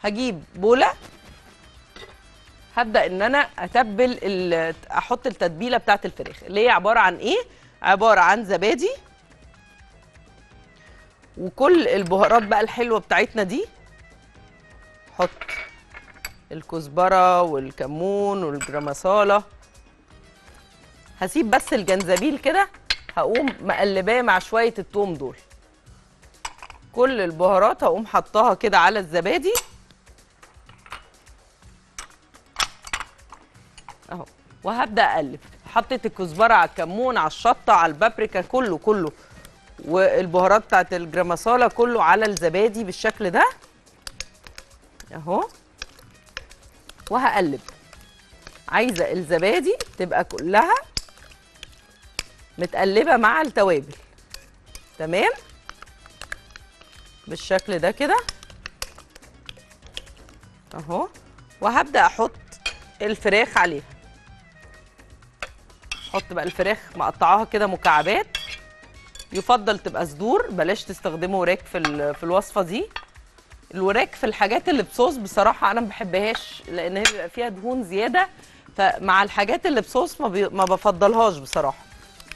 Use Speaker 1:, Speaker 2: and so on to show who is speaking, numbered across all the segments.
Speaker 1: هجيب بوله هبدا ان انا اتبل ال- احط التتبيله بتاعه الفراخ اللي هي عباره عن ايه عباره عن زبادي وكل البهارات بقى الحلوه بتاعتنا دي حط الكزبره والكمون والجرامصاله هسيب بس الجنزبيل كده هقوم مقلباه مع شويه التوم دول كل البهارات هقوم حطاها كده على الزبادي اهو وهبدا اقلب حطيت الكزبره على الكمون على الشطه على البابريكا كله كله والبهارات بتاعت الجرامصاله كله على الزبادي بالشكل ده اهو وهقلب عايزه الزبادي تبقى كلها متقلبه مع التوابل تمام بالشكل ده كده اهو وهبدا احط الفراخ عليها احط بقى الفراخ مقطعاها كده مكعبات يفضل تبقى صدور بلاش تستخدموا وراك في ال- في الوصفه دي الوراك في الحاجات اللي بصوص بصراحه انا ما بحبهاش لان هي بيبقى فيها دهون زياده فمع الحاجات اللي بصوص ما, بي... ما بفضلهاش بصراحه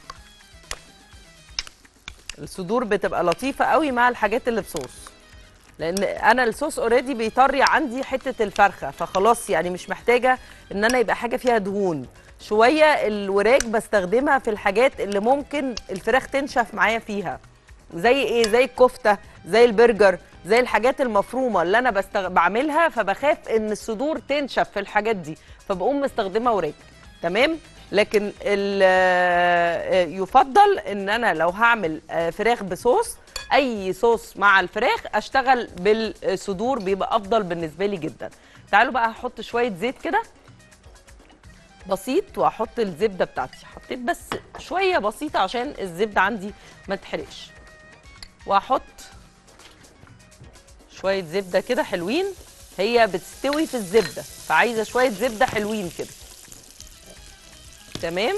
Speaker 1: الصدور بتبقى لطيفه قوي مع الحاجات اللي بصوص لان انا الصوص اوريدي بيطري عندي حته الفرخه فخلاص يعني مش محتاجه ان انا يبقى حاجه فيها دهون شويه الوراك بستخدمها في الحاجات اللي ممكن الفراخ تنشف معايا فيها زي ايه زي الكفته زي البرجر زي الحاجات المفرومه اللي انا بستغ... بعملها فبخاف ان الصدور تنشف في الحاجات دي فبقوم مستخدمه وراك تمام لكن ال- آه، يفضل ان انا لو هعمل آه، فراخ بصوص اي صوص مع الفراخ اشتغل بالصدور بيبقى افضل بالنسبه لي جدا تعالوا بقى هحط شويه زيت كده بسيط واحط الزبده بتاعتي حطيت بس شويه بسيطه عشان الزبده عندي ما تحرقش واحط شويه زبده كده حلوين هي بتستوي في الزبده فعايزه شويه زبده حلوين كده تمام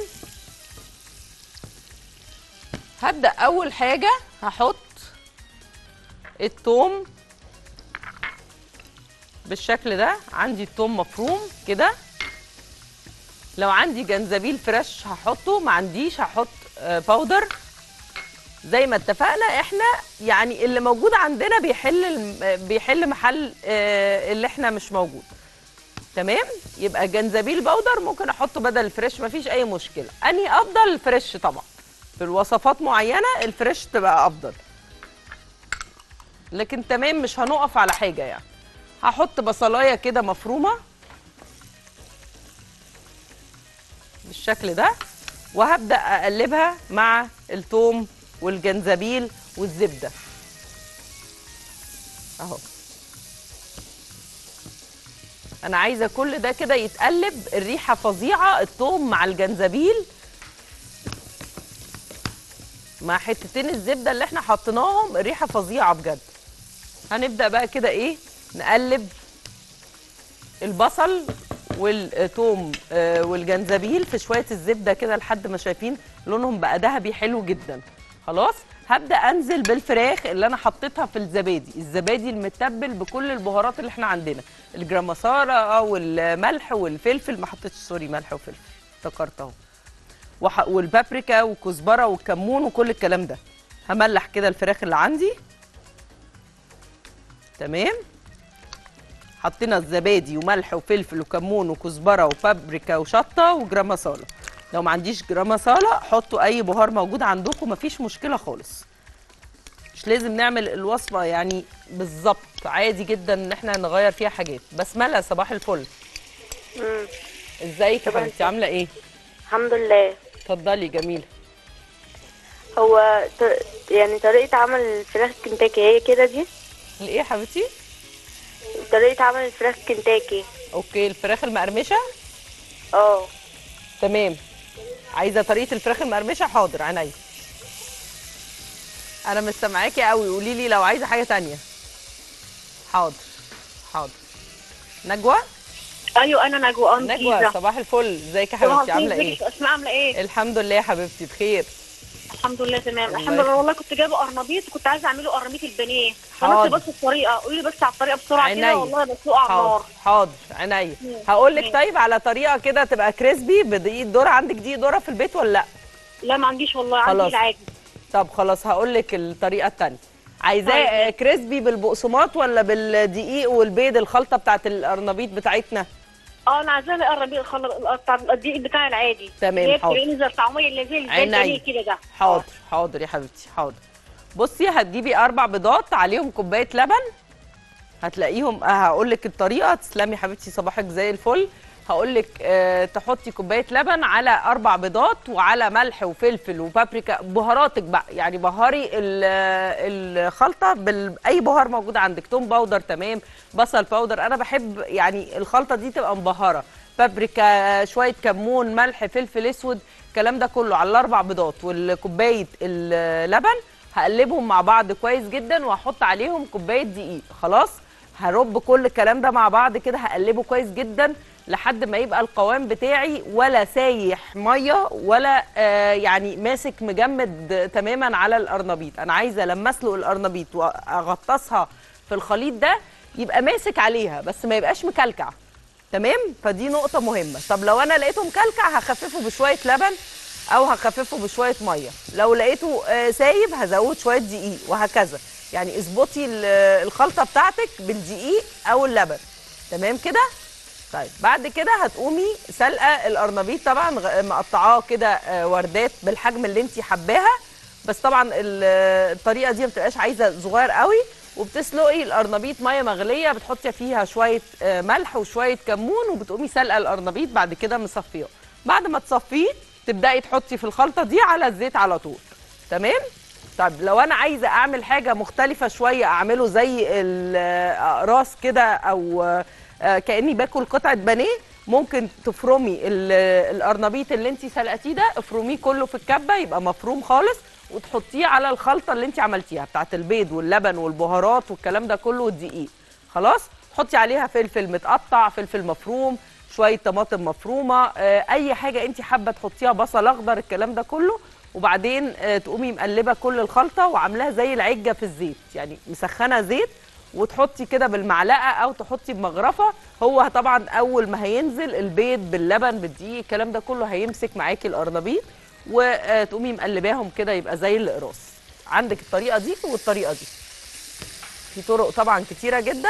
Speaker 1: هبدا اول حاجه هحط التوم بالشكل ده عندي التوم مفروم كده لو عندي جنزبيل فريش هحطه ما عنديش هحط آه، باودر زي ما اتفقنا احنا يعني اللي موجود عندنا بيحل الم- بيحل محل آه، اللي احنا مش موجود تمام يبقى جنزبيل باودر ممكن احطه بدل الفريش مفيش اي مشكله اني افضل الفريش طبعا في الوصفات معينه الفريش تبقى افضل لكن تمام مش هنقف على حاجه يعني هحط بصلايه كده مفرومه بالشكل ده وهبدا اقلبها مع الثوم والجنزبيل والزبده اهو انا عايزه كل ده كده يتقلب الريحه فظيعه الثوم مع الجنزبيل مع حتتين الزبده اللي احنا حطيناهم الريحه فظيعه بجد هنبدا بقى كده ايه نقلب البصل والثوم آه، والجنزبيل في شويه الزبده كده لحد ما شايفين لونهم بقى ذهبي حلو جدا خلاص هبدا انزل بالفراخ اللي انا حطيتها في الزبادي الزبادي المتبل بكل البهارات اللي احنا عندنا الجرامسارة والملح والفلفل ما حطيتش سوري ملح وفلفل افتكرت اهو وح- والبابريكا والكزبره والكمون وكل الكلام ده هملح كده الفراخ اللي عندي تمام حطينا الزبادي وملح وفلفل وكمون وكزبره وبابريكا وشطه وجرام مصاله لو ما عنديش جرام مصاله حطوا اي بهار موجود عندكم مفيش مشكله خالص مش لازم نعمل الوصفه يعني بالظبط عادي جدا ان احنا نغير فيها حاجات بسمله صباح الفل
Speaker 2: مم.
Speaker 1: ازيك يا
Speaker 2: صباح
Speaker 1: حبيبتي عامله ايه
Speaker 2: الحمد لله
Speaker 1: اتفضلي جميله
Speaker 2: هو ط- يعني طريقة عمل الفراخ كنتاكي هي كده دي
Speaker 1: الايه يا حبيبتي
Speaker 2: طريقة عمل الفراخ كنتاكي
Speaker 1: اوكي الفراخ المقرمشه
Speaker 2: اه
Speaker 1: تمام عايزه طريقه الفراخ المقرمشه حاضر عينيا انا مستمعاكي قوي قولي لي لو عايزه حاجه تانية حاضر حاضر نجوى
Speaker 2: ايوه انا نجوى
Speaker 1: نجوى صباح الفل ازيك يا حبيبتي عامله ايه
Speaker 2: اسماء عامله ايه
Speaker 1: الحمد لله يا حبيبتي بخير
Speaker 3: الحمد لله تمام
Speaker 1: الله
Speaker 3: الحمد لله والله كنت جايبه قرنبيط وكنت عايزه اعمله قرنبيط البانيه
Speaker 1: حاضر.
Speaker 3: فنسي بس الطريقه قولي لي بس على الطريقه بسرعه
Speaker 1: عينيا.
Speaker 3: كده والله بسوق على
Speaker 1: حاضر
Speaker 3: النار
Speaker 1: حاضر عينيا
Speaker 3: مم.
Speaker 1: هقول لك
Speaker 3: مم.
Speaker 1: طيب على طريقه كده تبقى كريسبي بدقيق ذره عندك دقيق ذره في البيت ولا لا
Speaker 3: لا ما عنديش والله عندي
Speaker 1: خلاص.
Speaker 3: العادي
Speaker 1: طب خلاص هقول لك الطريقه الثانيه عايزاه
Speaker 3: طيب.
Speaker 1: آه، كريسبي بالبقسماط ولا بالدقيق والبيض الخلطه بتاعت القرنبيط بتاعتنا
Speaker 3: اه انا عايزاه القرنبيط الخل- بتاع الدقيق بتاعي العادي
Speaker 1: تمام،
Speaker 3: اللي هي
Speaker 1: حاضر.
Speaker 3: بتلاقيني زي الطعميه اللي زي زي
Speaker 1: عينيا.
Speaker 3: البانيه كده ده
Speaker 1: حاضر حاضر يا حبيبتي حاضر بصي هتجيبي اربع بيضات عليهم كوبايه لبن هتلاقيهم هقول لك الطريقه تسلمي يا حبيبتي صباحك زي الفل هقول لك أه تحطي كوبايه لبن على اربع بيضات وعلى ملح وفلفل وبابريكا بهاراتك بقى يعني بهاري ال- الخلطه باي بهار موجود عندك توم باودر تمام بصل باودر انا بحب يعني الخلطه دي تبقى مبهره بابريكا شويه كمون ملح فلفل اسود الكلام ده كله على الاربع بيضات والكوبايه اللبن هقلبهم مع بعض كويس جدا واحط عليهم كوبايه دقيق خلاص هرب كل الكلام ده مع بعض كده هقلبه كويس جدا لحد ما يبقى القوام بتاعي ولا سايح ميه ولا آه يعني ماسك مجمد تماما على القرنبيط انا عايزه لما اسلق القرنبيط واغطسها في الخليط ده يبقى ماسك عليها بس ما يبقاش مكلكع تمام فدي نقطه مهمه طب لو انا لقيته مكلكع هخففه بشويه لبن او هخففه بشويه ميه لو لقيته آه، سايب هزود شويه دقيق وهكذا يعني اظبطي ال- الخلطه بتاعتك بالدقيق او اللبن تمام كده طيب بعد كده هتقومي سلقه القرنبيط طبعا غ- مقطعاه كده آه، وردات بالحجم اللي انت حباها بس طبعا ال- الطريقه دي ما بتبقاش عايزه صغير قوي وبتسلقي القرنبيط ميه مغليه بتحطي فيها شويه آه، ملح وشويه كمون وبتقومي سلقه القرنبيط بعد كده مصفيه بعد ما تصفيه تبداي تحطي في الخلطه دي على الزيت على طول تمام طب لو انا عايزه اعمل حاجه مختلفه شويه اعمله زي الراس كده او آه، كاني باكل قطعه بانيه ممكن تفرمي ال- القرنبيط اللي انت سلقتيه ده افرميه كله في الكبه يبقى مفروم خالص وتحطيه على الخلطه اللي انت عملتيها بتاعت البيض واللبن والبهارات والكلام ده كله والدقيق خلاص تحطي عليها فلفل متقطع فلفل مفروم شويه طماطم مفرومه آه، اي حاجه انت حابه تحطيها بصل اخضر الكلام ده كله وبعدين آه، تقومي مقلبه كل الخلطه وعاملاها زي العجه في الزيت يعني مسخنه زيت وتحطي كده بالمعلقه او تحطي بمغرفه هو طبعا اول ما هينزل البيض باللبن بالدقيق الكلام ده كله هيمسك معاكي القرنبيط وتقومي مقلباهم كده يبقى زي الاقراص عندك الطريقه دي والطريقه دي في طرق طبعا كتيره جدا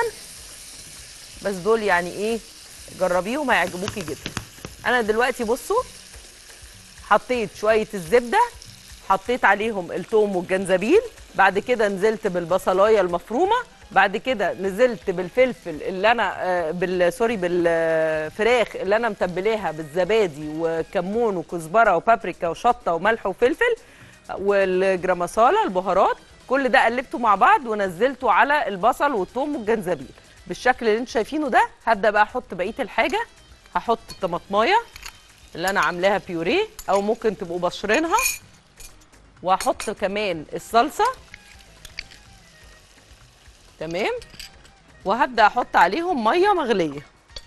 Speaker 1: بس دول يعني ايه جربيهم هيعجبوكي جدا انا دلوقتي بصوا حطيت شويه الزبده حطيت عليهم الثوم والجنزبيل بعد كده نزلت بالبصلايه المفرومه بعد كده نزلت بالفلفل اللي انا آه، بال سوري بالفراخ اللي انا متبلاها بالزبادي وكمون وكزبره وبابريكا وشطه وملح وفلفل والجراماسالا البهارات كل ده قلبته مع بعض ونزلته على البصل والثوم والجنزبيل بالشكل اللي انتوا شايفينه ده هبدا بقى احط بقيه الحاجه هحط الطماطمايه اللي انا عاملاها بيوريه او ممكن تبقوا بشرينها واحط كمان الصلصه تمام وهبدا احط عليهم ميه مغليه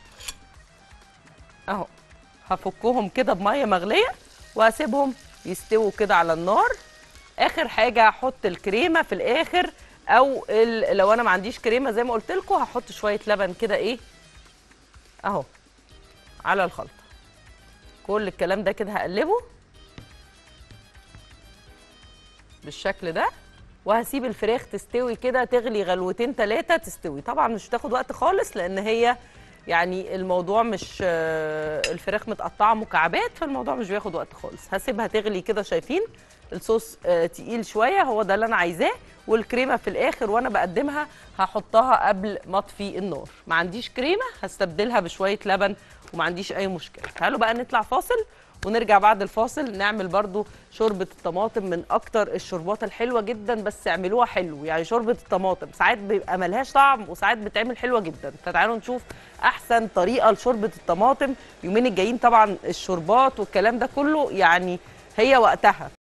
Speaker 1: اهو هفكهم كده بميه مغليه وهسيبهم يستووا كده على النار اخر حاجه هحط الكريمه في الاخر او ال- لو انا ما عنديش كريمه زي ما قلت لكم هحط شويه لبن كده ايه اهو على الخلطه كل الكلام ده كده هقلبه بالشكل ده وهسيب الفراخ تستوي كده تغلي غلوتين ثلاثه تستوي طبعا مش هتاخد وقت خالص لان هي يعني الموضوع مش آه، الفراخ متقطعه مكعبات فالموضوع مش بياخد وقت خالص هسيبها تغلي كده شايفين الصوص آه، تقيل شويه هو ده اللي انا عايزاه والكريمه في الاخر وانا بقدمها هحطها قبل ما اطفي النار ما عنديش كريمه هستبدلها بشويه لبن وما عنديش اي مشكله تعالوا بقى نطلع فاصل ونرجع بعد الفاصل نعمل برضو شوربة الطماطم من أكتر الشوربات الحلوة جدا بس اعملوها حلو يعني شوربة الطماطم ساعات بيبقى ملهاش طعم وساعات بتعمل حلوة جدا فتعالوا نشوف أحسن طريقة لشوربة الطماطم يومين الجايين طبعا الشوربات والكلام ده كله يعني هي وقتها